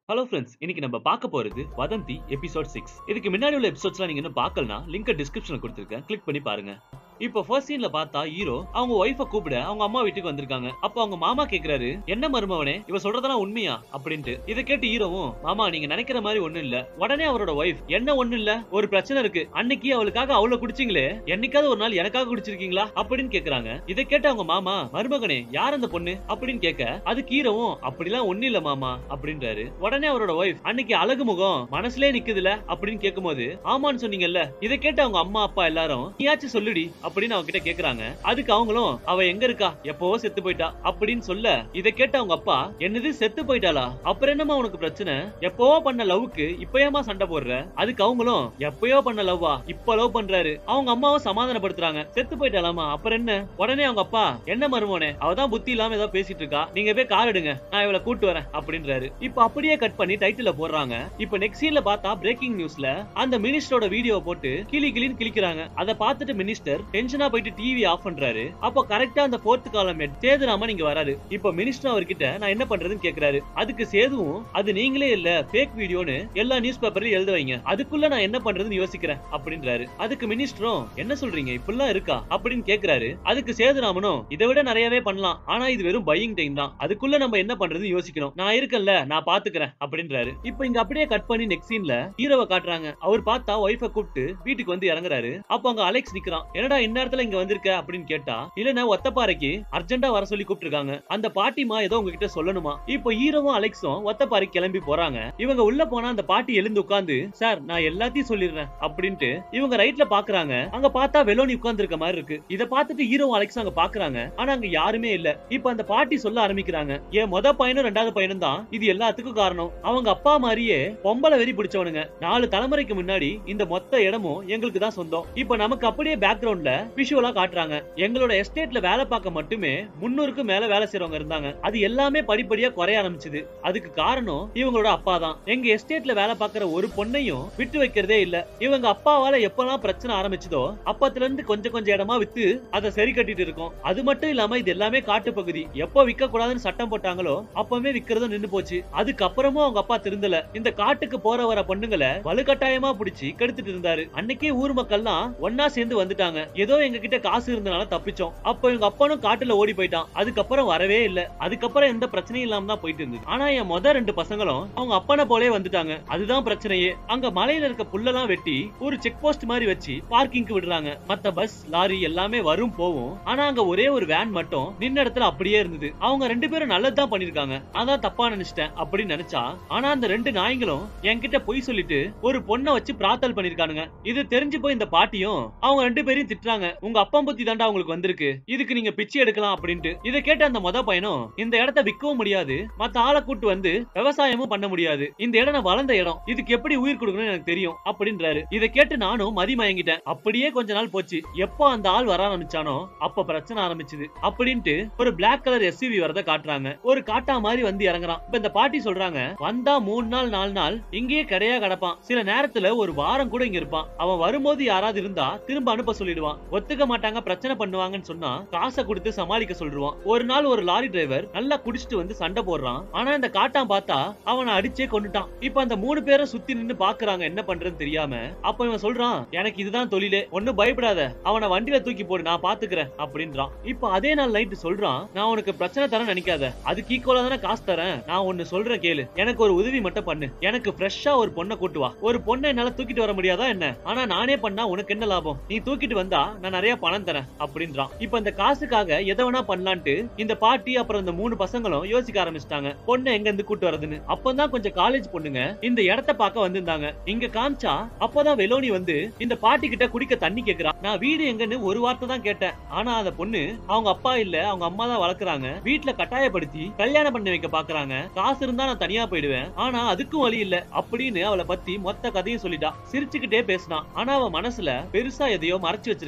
hello friends இன்னைக்கு நம்ம பார்க்க போறது வதந்தி எபிசோட் சிக்ஸ் இதுக்கு முன்னாடி உள்ள எபிசோட்ஸ்லாம் நீங்க இன்னும் பார்க்கலனா லிங்க் டிஸ்கிரிப்ஷன்ல கொடுத்துருக்கேன் கிளிக் பண்ணி பாருங்க இப்போ ஃபர்ஸ்ட் சீன்ல பார்த்தா ஹீரோ அவங்க ஒய்ஃபை கூப்பிட அவங்க அம்மா வீட்டுக்கு வந்திருக்காங்க அப்போ அவங்க மாமா கேக்குறாரு என்ன மருமவனே இவ சொல்றதெல்லாம் உண்மையா அப்படின்ட்டு இதை கேட்டு ஹீரோவும் மாமா நீங்க நினைக்கிற மாதிரி ஒண்ணும் இல்ல உடனே அவரோட ஒய்ஃப் என்ன ஒண்ணும் இல்ல ஒரு பிரச்சனை இருக்கு அன்னைக்கு அவளுக்காக அவ்வளவு குடிச்சீங்களே என்னைக்காவது ஒரு நாள் எனக்காக குடிச்சிருக்கீங்களா அப்படின்னு கேக்குறாங்க இதை கேட்டு அவங்க மாமா மருமகனே யார் அந்த பொண்ணு அப்படின்னு கேட்க அதுக்கு ஹீரோவும் அப்படிலாம் ஒண்ணு இல்ல மாமா அப்படின்றாரு உடனே அவரோட ஒய்ஃப் அன்னைக்கு அழகு முகம் மனசுலயே நிக்குதுல அப்படின்னு கேட்கும்போது ஆமான்னு சொன்னீங்கல்ல இதை கேட்டு அவங்க அம்மா அப்பா எல்லாரும் நீயாச்சும் சொல்லுடி அப்படின்னு அவங்க கிட்ட கேக்குறாங்க அதுக்கு அவங்களும் அவ எங்க இருக்கா எப்பவோ செத்து போயிட்டா அப்படின்னு சொல்ல இதை கேட்டு அவங்க அப்பா என்னது செத்து போயிட்டாளா அப்புறம் என்னமா உனக்கு பிரச்சனை எப்பவோ பண்ண லவ்வுக்கு இப்பயமா சண்டை போடுற அதுக்கு அவங்களும் எப்பயோ பண்ண லவ்வா இப்ப லவ் பண்றாரு அவங்க அம்மாவும் சமாதானப்படுத்துறாங்க செத்து போயிட்டாலாமா அப்புறம் என்ன உடனே அவங்க அப்பா என்ன மருமோனே அவதான் புத்தி இல்லாம ஏதோ பேசிட்டு இருக்கா நீங்க போய் கார் எடுங்க நான் இவளை கூட்டு வரேன் அப்படின்றாரு இப்ப அப்படியே கட் பண்ணி டைட்டில போடுறாங்க இப்ப நெக்ஸ்ட் சீன்ல பார்த்தா பிரேக்கிங் நியூஸ்ல அந்த மினிஸ்டரோட வீடியோ போட்டு கிளி கிளின்னு கிளிக்கிறாங்க அதை பார்த்துட்டு மினிஸ்டர் டென்ஷனா போயிட்டு டிவி ஆஃப் பண்றாரு அப்போ கரெக்டா அந்த போர்த் காலம் சேதுராமன் இங்க வராரு இப்ப மினிஸ்டர் அவர்கிட்ட நான் என்ன பண்றதுன்னு கேக்குறாரு அதுக்கு சேதுவும் அது நீங்களே இல்ல ஃபேக் வீடியோன்னு எல்லா நியூஸ் பேப்பர்லயும் எழுத வைங்க அதுக்குள்ள நான் என்ன பண்றதுன்னு யோசிக்கிறேன் அப்படின்றாரு அதுக்கு மினிஸ்டரும் என்ன சொல்றீங்க இப்படிலாம் இருக்கா அப்படின்னு கேக்குறாரு அதுக்கு சேதுராமனும் இதை விட நிறையவே பண்ணலாம் ஆனா இது வெறும் பையிங் டைம் தான் அதுக்குள்ள நம்ம என்ன பண்றதுன்னு யோசிக்கணும் நான் இருக்கேன்ல நான் பாத்துக்கிறேன் அப்படின்றாரு இப்போ இங்க அப்படியே கட் பண்ணி நெக்ஸ்ட் சீன்ல ஹீரோவை காட்டுறாங்க அவர் பார்த்தா ஒய்ஃபை கூப்பிட்டு வீட்டுக்கு வந்து இறங்குறாரு அப்போ அங்க அலெக்ஸ் நிக்கிறான் என்னடா இந்நேரத்துல இங்க வந்திருக்க அப்படின்னு கேட்டா இல்லன்னா ஒத்தப்பாறைக்கு அர்ஜென்டா வர சொல்லி கூப்பிட்டுருக்காங்க அந்த பாட்டிமா ஏதோ உங்ககிட்ட சொல்லணுமா இப்போ ஹீரோவும் அலெக்ஸும் ஒத்தப்பாறை கிளம்பி போறாங்க இவங்க உள்ள போனா அந்த பாட்டி எழுந்து உட்கார்ந்து சார் நான் எல்லாத்தையும் சொல்லிடுறேன் அப்படின்ட்டு இவங்க ரைட்ல பாக்குறாங்க அங்க பார்த்தா வெலோனி உட்கார்ந்து இருக்க மாதிரி இருக்கு இத பார்த்துட்டு ஹீரோவும் அலெக்ஸும் அங்க பாக்குறாங்க ஆனா அங்க யாருமே இல்ல இப்ப அந்த பாட்டி சொல்ல ஆரம்பிக்கிறாங்க என் மொத பையனும் ரெண்டாவது பையனும் தான் இது எல்லாத்துக்கும் காரணம் அவங்க அப்பா மாதிரியே பொம்பளை வெறி பிடிச்சவனுங்க நாலு தலைமுறைக்கு முன்னாடி இந்த மொத்த இடமும் எங்களுக்கு தான் சொந்தம் இப்ப நமக்கு அப்படியே பேக்ரவுண்ட்ல விஷுவலா காட்டுறாங்க எங்களோட எஸ்டேட்ல வேலை பார்க்க மட்டுமே முன்னூறுக்கு மேல வேலை செய்றவங்க இருந்தாங்க அது எல்லாமே படிப்படியா குறைய ஆரம்பிச்சது அதுக்கு காரணம் இவங்களோட அப்பா தான் எங்க எஸ்டேட்ல வேலை பார்க்கற ஒரு பொண்ணையும் விட்டு வைக்கிறதே இல்ல இவங்க அப்பாவால எப்பெல்லாம் பிரச்சனை ஆரம்பிச்சதோ அப்பத்துல இருந்து கொஞ்சம் கொஞ்சம் இடமா வித்து அதை சரி கட்டிட்டு இருக்கோம் அது மட்டும் இல்லாம இது எல்லாமே காட்டு பகுதி எப்போ விற்க கூடாதுன்னு சட்டம் போட்டாங்களோ அப்பவே விக்கிறதும் நின்னு போச்சு அதுக்கப்புறமும் அவங்க அப்பா திருந்தல இந்த காட்டுக்கு போற வர பொண்ணுங்களை வலுக்கட்டாயமா புடிச்சு கெடுத்துட்டு இருந்தாரு அன்னைக்கே ஊர் மக்கள்லாம் ஒன்னா சேர்ந்து வந்துட்டாங்க ஏதோ எங்க கிட்ட காசு இருந்தனால தப்பிச்சோம் அப்போ எங்க அப்பனும் காட்டுல ஓடி போயிட்டான் அதுக்கப்புறம் வரவே இல்ல அதுக்கப்புறம் எந்த பிரச்சனையும் இல்லாம தான் போயிட்டு இருந்தது ஆனா என் மொத ரெண்டு பசங்களும் அவங்க அப்பனை போலே வந்துட்டாங்க அதுதான் பிரச்சனையே அங்க மலையில இருக்க புல்லெல்லாம் வெட்டி ஒரு செக் போஸ்ட் மாதிரி வச்சு பார்க்கிங்க்கு விடுறாங்க மத்த பஸ் லாரி எல்லாமே வரும் போகும் ஆனா அங்க ஒரே ஒரு வேன் மட்டும் நின்ன இடத்துல அப்படியே இருந்தது அவங்க ரெண்டு பேரும் நல்லதுதான் பண்ணிருக்காங்க அதான் தப்பா நினைச்சிட்டேன் அப்படின்னு நினைச்சா ஆனா அந்த ரெண்டு நாய்களும் என்கிட்ட பொய் சொல்லிட்டு ஒரு பொண்ணை வச்சு பிரார்த்தல் பண்ணிருக்கானுங்க இது தெரிஞ்சு போய் இந்த பாட்டியும் அவங்க ரெண்டு பேரையும் திட்டுறாங்க உங்க அப்பா புத்தி தாண்டா உங்களுக்கு வந்திருக்கு இதுக்கு நீங்க பிச்சை எடுக்கலாம் அப்படின்ட்டு இதை கேட்ட அந்த மொத பையனும் இந்த இடத்த விற்கவும் முடியாது மத்த ஆளை கூட்டு வந்து விவசாயமும் பண்ண முடியாது இந்த இடம் நான் வளர்ந்த இடம் இதுக்கு எப்படி உயிர் கொடுக்கணும்னு எனக்கு தெரியும் அப்படின்றாரு இதை கேட்டு நானும் மதி மயங்கிட்டேன் அப்படியே கொஞ்ச நாள் போச்சு எப்போ அந்த ஆள் வர ஆரம்பிச்சானோ அப்ப பிரச்சனை ஆரம்பிச்சது அப்படின்ட்டு ஒரு பிளாக் கலர் எஸ்யூவி வரத காட்டுறாங்க ஒரு காட்டா மாதிரி வந்து இறங்குறான் இப்ப இந்த பாட்டி சொல்றாங்க வந்தா மூணு நாள் நாலு நாள் இங்கேயே கடையா கிடப்பான் சில நேரத்துல ஒரு வாரம் கூட இங்க இருப்பான் அவன் வரும்போது யாராவது இருந்தா திரும்ப அனுப்ப சொல்லிடுவான் ஒத்துக்க மாட்டாங்க பிரச்சனை பண்ணுவாங்கன்னு சொன்னா காசை கொடுத்து சமாளிக்க சொல்லிடுவான் ஒரு நாள் ஒரு லாரி டிரைவர் நல்லா குடிச்சிட்டு வந்து சண்டை போடுறான் ஆனா இந்த காட்டான் பார்த்தா அவனை அடிச்சே கொண்டுட்டான் இப்ப அந்த மூணு பேரும் சுத்தி நின்னு பாக்குறாங்க என்ன பண்றதுன்னு தெரியாம அப்ப இவன் சொல்றான் எனக்கு இதுதான் தொழிலே ஒண்ணும் பயப்படாத அவனை வண்டியில தூக்கி போடு நான் பாத்துக்கிறேன் அப்படின்றான் இப்ப அதே நாள் நைட்டு சொல்றான் நான் உனக்கு பிரச்சனை தரேன் நினைக்காத அதுக்கு ஈக்குவலா தானே காசு தரேன் நான் ஒன்னு சொல்றேன் கேளு எனக்கு ஒரு உதவி மட்டும் பண்ணு எனக்கு ஃப்ரெஷ்ஷா ஒரு பொண்ணை கூட்டு வா ஒரு பொண்ணை என்னால தூக்கிட்டு வர முடியாதா என்ன ஆனா நானே பண்ணா உனக்கு என்ன லாபம் நீ தூக்கிட்டு வந்தா நான் நிறைய பணம் தரேன் அப்படின்றான் இப்ப இந்த காசுக்காக எதை வேணா பண்ணலான்ட்டு இந்த பாட்டி அப்புறம் இந்த மூணு பசங்களும் யோசிக்க ஆரம்பிச்சிட்டாங்க பொண்ணை எங்க இருந்து கூட்டு வரதுன்னு அப்பதான் கொஞ்சம் காலேஜ் பொண்ணுங்க இந்த இடத்த பார்க்க வந்திருந்தாங்க இங்க காமிச்சா அப்பதான் வெலோனி வந்து இந்த பாட்டி கிட்ட குடிக்க தண்ணி கேக்குறா நான் வீடு எங்கன்னு ஒரு வார்த்தை தான் கேட்டேன் ஆனா அந்த பொண்ணு அவங்க அப்பா இல்ல அவங்க அம்மா தான் வளர்க்குறாங்க வீட்டுல கட்டாயப்படுத்தி கல்யாணம் பண்ணி வைக்க பாக்குறாங்க காசு இருந்தா நான் தனியா போயிடுவேன் ஆனா அதுக்கும் வழி இல்ல அப்படின்னு அவளை பத்தி மொத்த கதையும் சொல்லிட்டா சிரிச்சுக்கிட்டே பேசினான் ஆனா அவ மனசுல பெருசா எதையோ மறைச்சு வச்சிருக்கா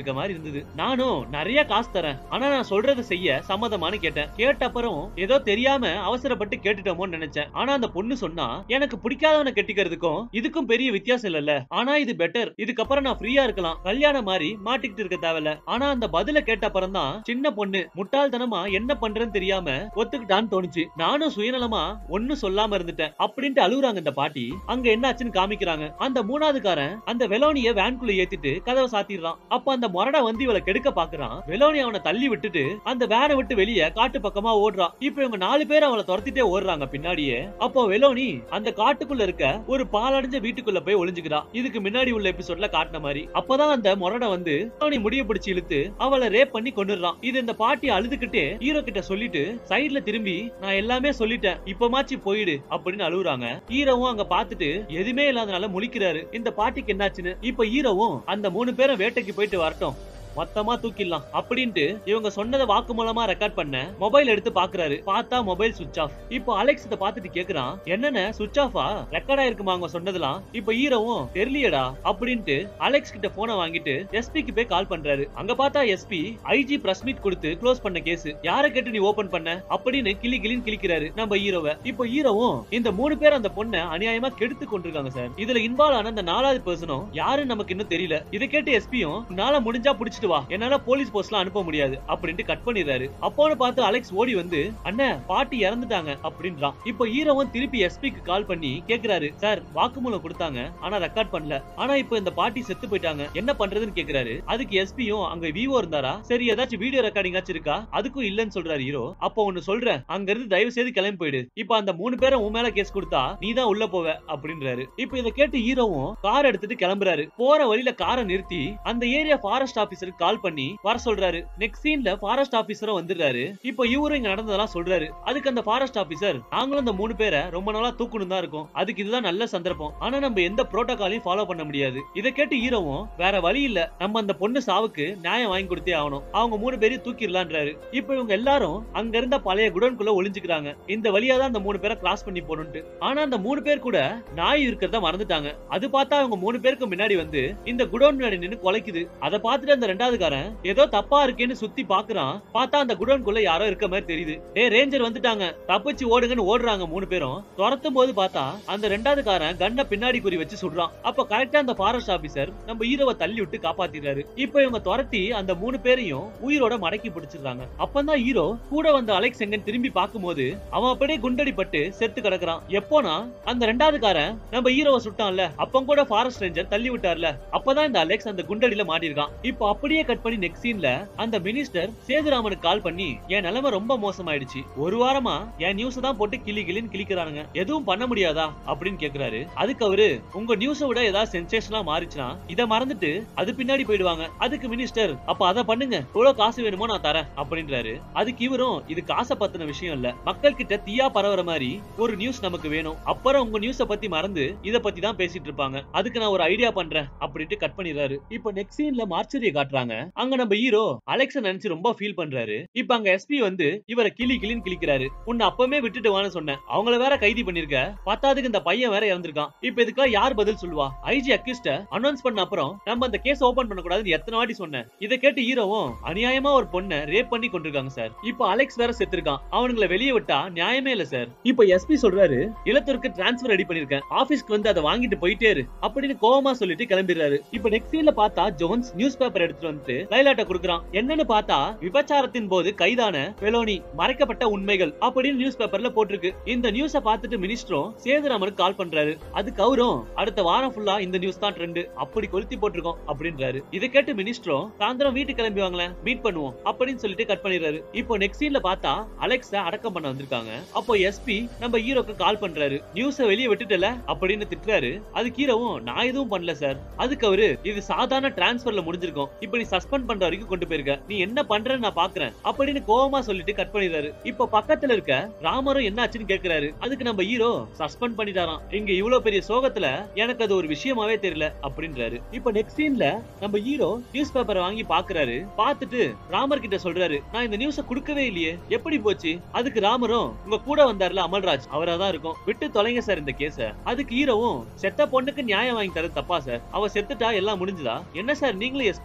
இருக்க மாதிரி இருந்தது நானும் நிறைய காசு தரேன் ஆனா நான் சொல்றதை செய்ய சம்மதமானு கேட்டேன் கேட்ட அப்புறம் ஏதோ தெரியாம அவசரப்பட்டு கேட்டுட்டோமோன்னு நினைச்சேன் ஆனா அந்த பொண்ணு சொன்னா எனக்கு பிடிக்காதவனை கெட்டிக்கிறதுக்கும் இதுக்கும் பெரிய வித்தியாசம் இல்லல்ல ஆனா இது பெட்டர் இதுக்கப்புறம் நான் ஃப்ரீயா இருக்கலாம் கல்யாணம் மாதிரி மாட்டிக்கிட்டு இருக்க தேவையில்ல ஆனா அந்த பதில கேட்ட அப்புறம் தான் சின்ன பொண்ணு முட்டாள்தனமா என்ன பண்றேன்னு தெரியாம ஒத்துக்கிட்டான்னு தோணுச்சு நானும் சுயநலமா ஒன்னும் சொல்லாம இருந்துட்டேன் அப்படின்ட்டு அழுகுறாங்க இந்த பாட்டி அங்க என்னாச்சுன்னு காமிக்கிறாங்க அந்த மூணாவதுக்காரன் அந்த வெலோனிய வேன்குள்ள ஏத்திட்டு கதவை சாத்திடுறான் அப்ப அந்த மொரடை வந்து இவளை கெடுக்க பாக்குறான் வெலோனி அவனை தள்ளி விட்டுட்டு அந்த வேனை விட்டு வெளியே காட்டு பக்கமா ஓடுறான் இப்ப இவங்க நாலு பேர் அவளை துரத்திட்டே ஓடுறாங்க பின்னாடியே அப்போ வெலோனி அந்த காட்டுக்குள்ள இருக்க ஒரு பாலடைஞ்ச வீட்டுக்குள்ள போய் ஒளிஞ்சுக்கிறா இதுக்கு முன்னாடி உள்ள எபிசோட்ல காட்டின மாதிரி அப்பதான் அந்த மொரடை வந்து வெலோனி முடிய பிடிச்சு இழுத்து அவளை ரேப் பண்ணி கொண்டுறான் இது இந்த பாட்டி அழுதுகிட்டே ஹீரோ கிட்ட சொல்லிட்டு சைடுல திரும்பி நான் எல்லாமே சொல்லிட்டேன் இப்பமாச்சு போயிடு அப்படின்னு அழுகுறாங்க ஹீரோவும் அங்க பாத்துட்டு எதுவுமே இல்லாதனால முழிக்கிறாரு இந்த பாட்டிக்கு என்னாச்சுன்னு இப்ப ஹீரோவும் அந்த மூணு பேரும் வேட்டைக்கு போயிட்டு வரட்டும் மொத்தமா தூக்கிடலாம் அப்படின்ட்டு இவங்க சொன்னதை வாக்கு மூலமா ரெக்கார்ட் பண்ண மொபைல் எடுத்து பாக்குறாரு பார்த்தா மொபைல் சுவிச் ஆஃப் இப்போ அலெக்ஸ் இதை பார்த்துட்டு கேக்குறான் என்னென்ன சுவிச் ஆஃபா ரெக்கார்ட் ஆயிருக்குமா அவங்க சொன்னதெல்லாம் இப்போ ஹீரோவும் தெரியலையடா அப்படின்ட்டு அலெக்ஸ் கிட்ட போனை வாங்கிட்டு எஸ்பிக்கு போய் கால் பண்றாரு அங்க பார்த்தா எஸ்பி ஐஜி பிரஸ் மீட் கொடுத்து க்ளோஸ் பண்ண கேஸ் யார கேட்டு நீ ஓபன் பண்ண அப்படின்னு கிளி கிளின்னு கிளிக்கிறாரு நம்ம ஹீரோவை இப்போ ஹீரோவும் இந்த மூணு பேர் அந்த பொண்ணை அநியாயமா கெடுத்து கொண்டிருக்காங்க சார் இதுல இன்வால்வ் ஆன அந்த நாலாவது பர்சனும் யாருன்னு நமக்கு இன்னும் தெரியல இதை கேட்டு எஸ்பியும் உன்னால முடிஞ்சா புடிச்சிட்டு வா என்னால போலீஸ் போஸ்ட்லாம் அனுப்ப முடியாது அப்படின்ட்டு கட் பண்ணிடுறாரு அப்போன்னு பார்த்து அலெக்ஸ் ஓடி வந்து அண்ணன் பாட்டி இறந்துட்டாங்க அப்படின்றான் இப்போ ஹீரோவும் திருப்பி எஸ்பிக்கு கால் பண்ணி கேக்குறாரு சார் வாக்குமூலம் கொடுத்தாங்க ஆனா ரெக்கார்ட் பண்ணல ஆனா இப்போ இந்த பாட்டி செத்து போயிட்டாங்க என்ன பண்றதுன்னு கேக்குறாரு அதுக்கு எஸ்பியும் அங்க விவோ இருந்தாரா சரி ஏதாச்சும் வீடியோ ரெக்கார்டிங் ஆச்சு இருக்கா அதுக்கும் இல்லன்னு சொல்றாரு ஹீரோ அப்போ ஒண்ணு சொல்றேன் அங்க இருந்து தயவு செய்து கிளம்பி போயிடு இப்போ அந்த மூணு பேரும் உன் மேல கேஸ் கொடுத்தா நீ தான் உள்ள போவ அப்படின்றாரு இப்போ இதை கேட்டு ஹீரோவும் கார் எடுத்துட்டு கிளம்புறாரு போற வழியில காரை நிறுத்தி அந்த ஏரியா ஃபாரஸ்ட் ஆபீசருக்கு கால் பண்ணி வர சொல்றாரு நெக்ஸ்ட் சீன்ல ஃபாரஸ்ட் ஆபீசரும் வந்துடுறாரு இப்போ இவரும் இங்க நடந்ததெல்லாம் சொல்றாரு அதுக்கு அந்த ஃபாரஸ்ட் ஆபீசர் நாங்களும் அந்த மூணு பேரை ரொம்ப நாளா தூக்கணும் தான் இருக்கும் அதுக்கு இதுதான் நல்ல சந்தர்ப்பம் ஆனா நம்ம எந்த புரோட்டோகாலையும் ஃபாலோ பண்ண முடியாது இதை கேட்டு ஹீரோவும் வேற வழி இல்ல நம்ம அந்த பொண்ணு சாவுக்கு நியாயம் வாங்கி கொடுத்தே ஆகணும் அவங்க மூணு பேரையும் தூக்கிடலான்றாரு இப்போ இவங்க எல்லாரும் அங்க இருந்த பழைய குடோன்குள்ள ஒளிஞ்சுக்கிறாங்க இந்த வழியா தான் அந்த மூணு பேரை கிராஸ் பண்ணி போகணும்ட்டு ஆனா அந்த மூணு பேர் கூட நாய் இருக்கிறத மறந்துட்டாங்க அது பார்த்தா அவங்க மூணு பேருக்கு முன்னாடி வந்து இந்த குடோன் முன்னாடி நின்னு குலைக்குது அதை பார்த்துட்டு அந்த ரெண்டாவதுக்காரன் ஏதோ தப்பா இருக்கேன்னு சுத்தி பாக்குறான் பார்த்தா அந்த குடோன்குள்ள யாரோ இருக்க மாதிரி தெரியுது டே ரேஞ்சர் வந்துட்டாங்க தப்பிச்சு ஓடுங்கன்னு ஓடுறாங்க மூணு பேரும் துரத்தும் போது பார்த்தா அந்த ரெண்டாவது காரன் கண்ண பின்னாடி குறி வச்சு சுடுறான் அப்ப கரெக்டா அந்த ஃபாரஸ்ட் ஆபீசர் நம்ம ஹீரோவை தள்ளி விட்டு காப்பாத்திடுறாரு இப்ப இவங்க துரத்தி அந்த மூணு பேரையும் உயிரோட மடக்கி பிடிச்சிடுறாங்க அப்பதான் ஹீரோ கூட வந்த அலெக்ஸ் எங்கன்னு திரும்பி பார்க்கும்போது அவன் அப்படியே குண்டடிப்பட்டு செத்து கிடக்குறான் எப்போனா அந்த ரெண்டாவது காரன் நம்ம ஹீரோவை சுட்டான்ல அப்ப கூட ஃபாரஸ்ட் ரேஞ்சர் தள்ளி விட்டார்ல அப்பதான் இந்த அலெக்ஸ் அந்த குண்டடியில மாட்டிருக்கான் இப்போ அப்படியே கட் பண்ணி நெக்ஸ்ட் சீன்ல அந்த மினிஸ்டர் சேதுராமனுக்கு கால் பண்ணி என் நிலைமை ரொம்ப மோசமாயிடுச்சு ஒரு வாரமா என் நியூஸ் தான் போட்டு கிளி கிளின்னு கிளிக்கிறானுங்க எதுவும் பண்ண முடியாதா அப்படின்னு கேக்குறாரு அதுக்கு அவரு உங்க நியூஸை விட ஏதாவது சென்சேஷனா மாறிச்சுன்னா இத மறந்துட்டு அது பின்னாடி போயிடுவாங்க அதுக்கு மினிஸ்டர் அப்ப அதை பண்ணுங்க எவ்வளவு காசு வேணுமோ நான் தரேன் அப்படின்றாரு அதுக்கு இவரும் இது காசை பத்தின விஷயம் இல்ல மக்கள் கிட்ட தீயா பரவுற மாதிரி ஒரு நியூஸ் நமக்கு வேணும் அப்புறம் உங்க நியூஸ பத்தி மறந்து இத பத்தி தான் பேசிட்டு இருப்பாங்க அதுக்கு நான் ஒரு ஐடியா பண்றேன் அப்படின்ட்டு கட் பண்ணிடுறாரு இப்போ நெக்ஸ்ட் சீன்ல மார்ச்சரியை காட்டுறாங்க அங்க நம்ம ஹீரோ அலெக்ஸ நினைச்சு ரொம்ப ஃபீல் பண்றாரு இப்ப அங்க எஸ்பி வந்து இவரை கிளி கிளின்னு கிளிக்கிறாரு உன்னை அப்பவே விட்டுட்டு வான்னு சொன்னேன் அவங்கள வேற கைது பண்ணிருக்க பத்தாதுக்கு இந்த பையன் வேற இறந்திருக்கான் இப்ப இதுக்கெல்லாம் யார் பதில் சொல்லுவா ஐஜி அக்யூஸ்ட அனௌன்ஸ் பண்ண அப்புறம் நம்ம அந்த கேஸ் ஓபன் பண்ண கூடாதுன்னு எத்தனை வாட்டி சொன்னேன் இதை கேட்டு ஹீரோவும் அநியாயமா ஒரு பொண்ணை ரேப் பண்ணி கொண்டிருக்காங்க சார் இப்போ அலெக்ஸ் வேற செத்துருக்கான் அவனுங்களை வெளியே விட்டா நியாயமே இல்ல சார் இப்போ எஸ்பி சொல்றாரு இளத்தூருக்கு டிரான்ஸ்பர் ரெடி பண்ணிருக்கேன் ஆபீஸ்க்கு வந்து அதை வாங்கிட்டு போயிட்டே இரு அப்படின்னு கோவமா சொல்லிட்டு கிளம்பிடுறாரு இப்போ நெக்ஸ்ட் சீன்ல பார்த்தா ஜோன்ஸ் நியூஸ் பேப்பர் எடுத்துட்டு வந்து லைலாட்ட கொடுக்குறான் என்னன்னு பார்த்தா விபச்சாரத்தின் போது கைதான பெலோனி மறைக்கப்பட்ட உண்மைகள் அப்படின்னு நியூஸ் பேப்பர்ல போட்டிருக்கு இந்த நியூஸ பார்த்துட்டு மினிஸ்டரும் சேதுராமனுக்கு கால் பண்றாரு அதுக்கு அவரும் அடுத்த வாரம் ஃபுல்லா இந்த நியூஸ் தான் ட்ரெண்ட் அப்படி கொளுத்தி போட்டிருக்கோம் அப்படின்றாரு இதை கேட்டு மினிஸ்டரும் சாயந்தரம் வீட்டுக்கு கிளம்பி வாங்களேன் மீட் பண்ணுவோம் அப்படின்னு சொல்லிட்டு கட் பண்ணிடுறாரு இப்போ நெக்ஸ்ட் சீன்ல பார்த்தா அலெக்ஸ அடக்கம் பண்ண வந்திருக்காங்க அப்போ எஸ்பி நம்ம ஹீரோக்கு கால் பண்றாரு நியூஸ வெளியே விட்டுட்டல அப்படின்னு திட்டுறாரு அதுக்கு ஹீரோவும் நான் எதுவும் பண்ணல சார் அதுக்கு அவரு இது சாதாரண டிரான்ஸ்பர்ல முடிஞ்சிருக்கும் இப்போ நீ சஸ்பெண்ட் பண்ற வரைக்கும் கொண்டு போயிருக்க நீ என்ன பண்றன்னு நான் பாக்குறேன் அப்படின்னு கோவமா சொல்லிட்டு கட் பண்ணிடுறாரு இப்போ பக்கத்துல இருக்க ராமரும் என்னாச்சுன்னு கேக்குறாரு அதுக்கு நம்ம ஹீரோ சஸ்பெண்ட் பண்ணிட்டாராம் இங்க இவ்வளவு பெரிய சோகத்துல எனக்கு அது ஒரு விஷயமாவே தெரியல அப்படின்றாரு இப்போ நெக்ஸ்ட் சீன்ல நம்ம ஹீரோ நியூஸ் பேப்பரை வாங்கி பாக்குறாரு பார்த்துட்டு ராமர் கிட்ட சொல்றாரு நான் இந்த நியூஸ கொடுக்கவே இல்லையே எப்படி போச்சு அதுக்கு ராமரும் உங்க கூட வந்தார்ல அமல்ராஜ் அவரா தான் இருக்கும் விட்டு தொலைங்க சார் இந்த கேஸ அதுக்கு ஹீரோவும் செத்த பொண்ணுக்கு நியாயம் வாங்கி தரது தப்பா சார் அவ செத்துட்டா எல்லாம் முடிஞ்சுதா என்ன சார் நீங்களும் எஸ்பி மாதிரியே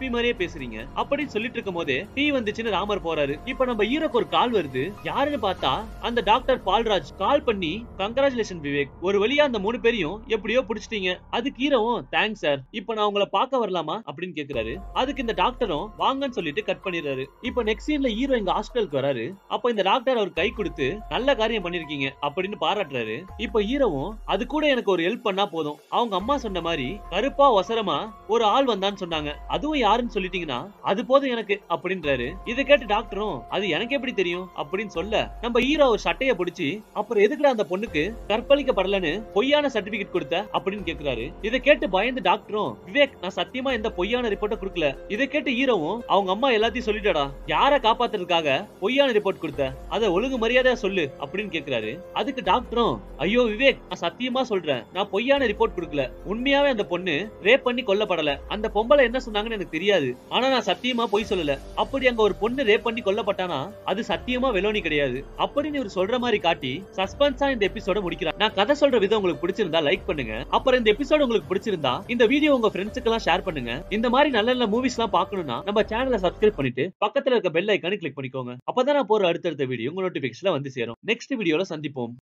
பேசுறீங்க அப்படின்னு சொல்லிட்டு இருக்கும் போதே டீ வந்துச்சுன்னு ராமர் போறாரு இப்ப நம்ம ஹீரோக்கு ஒரு கால் வருது யாருன்னு பார்த்தா அந்த டாக்டர் பால்ராஜ் கால் பண்ணி கங்கராச்சுலேஷன் விவேக் ஒரு வழியா அந்த மூணு பேரையும் எப்படியோ புடிச்சிட்டீங்க அதுக்கு ஹீரோவும் தேங்க்ஸ் சார் இப்ப நான் உங்களை பார்க்க வரலாமா அப்படின்னு கேக்குறாரு அதுக்கு இந்த டாக்டரும் வாங்கன்னு சொல்லிட்டு கட் பண்ணிடுறாரு இப்ப நெக்ஸ்ட் சீன்ல ஹீரோ எங்க ஹாஸ்டலுக்கு வராரு அப்ப இந்த டாக்டர் அவர் கை கொடுத்து நல்ல காரியம் பண்ணிருக்கீங்க அப்படின்னு பாராட்டுறாரு இப்ப ஹீரோவும் அது கூட எனக்கு ஒரு ஹெல்ப் பண்ணா போதும் அவங்க அம்மா சொன்ன மாதிரி கருப்பா ஒசரமா ஒரு ஆள் வந்தான்னு சொன்னாங்க அதுவும் யாருன்னு சொல்லிட்டீங்கன்னா அது போதும் எனக்கு அப்படின்றாரு இதை கேட்டு டாக்டரும் அது எனக்கு எப்படி தெரியும் அப்படின்னு சொல்ல நம்ம ஹீரோ ஒரு சட்டைய பிடிச்சி அப்புறம் எதுக்குடா அந்த பொண்ணுக்கு கற்பழிக்கப்படலன்னு பொய்யான சர்டிபிகேட் கொடுத்த அப்படின்னு கேக்குறாரு இதை கேட்டு பயந்து டாக்டரும் விவேக் நான் சத்தியமா எந்த பொய்யான ரிப்போர்ட்டை கொடுக்கல இதை கேட்டு ஹீரோவும் அவங்க அம்மா எல்லாத்தையும் சொல்லிட்டாடா யார காப்பாத்துறதுக்காக பொய்யான ரிப்போர்ட் கொடுத்த அத ஒழுங்கு மரியாதையா சொல்லு அப்படின்னு கேக்குறாரு அதுக்கு டாக்டரும் ஐயோ விவேக் நான் சத்தியமா சொல்றேன் நான் பொய்யான ரிப்போர்ட் கொடுக்கல உண்மையாவே அந்த பொண்ணு ரேப் பண்ணி கொல்லப்படல அந்த பொம்பளை என்ன சொன்னாங்கன்னு எனக்கு தெரியாது ஆனா நான் சத்தியமா பொய் சொல்லல அப்படி அங்க ஒரு பொண்ணு ரேப் பண்ணி கொல்லப்பட்டானா அது சத்தியமா வெலோனி கிடையாது அப்படின்னு இவர் சொல்ற மாதிரி காட்டி சஸ்பென்ஸா இந்த எபிசோட முடிக்கிறார் நான் கதை சொல்ற விதம் உங்களுக்கு பிடிச்சிருந்தா லைக் பண்ணுங்க அப்புறம் இந்த எபிசோட் உங்களுக்கு பிடிச்சிருந்தா இந்த வீடியோ உங்க ஃப்ரெண்ட்ஸுக்கு எல்லாம் ஷேர் பண்ணுங்க இந்த மாதிரி நல்ல நல்ல மூவிஸ் எல்லாம் பார்க்கணும்னா நம்ம சேனலை சப்ஸ்கிரைப் பண்ணிட்டு பக்கத்துல இருக்க பெல் ஐக்கானு கிளிக் பண்ணிக்கோங்க அப்பதான் நான் போற அடுத்தடுத்த வீடியோ உங்க நோட்டிபிகேஷன்ல வந்து சேரும் நெக்ஸ்ட் வீடியோல சந்திப்போம்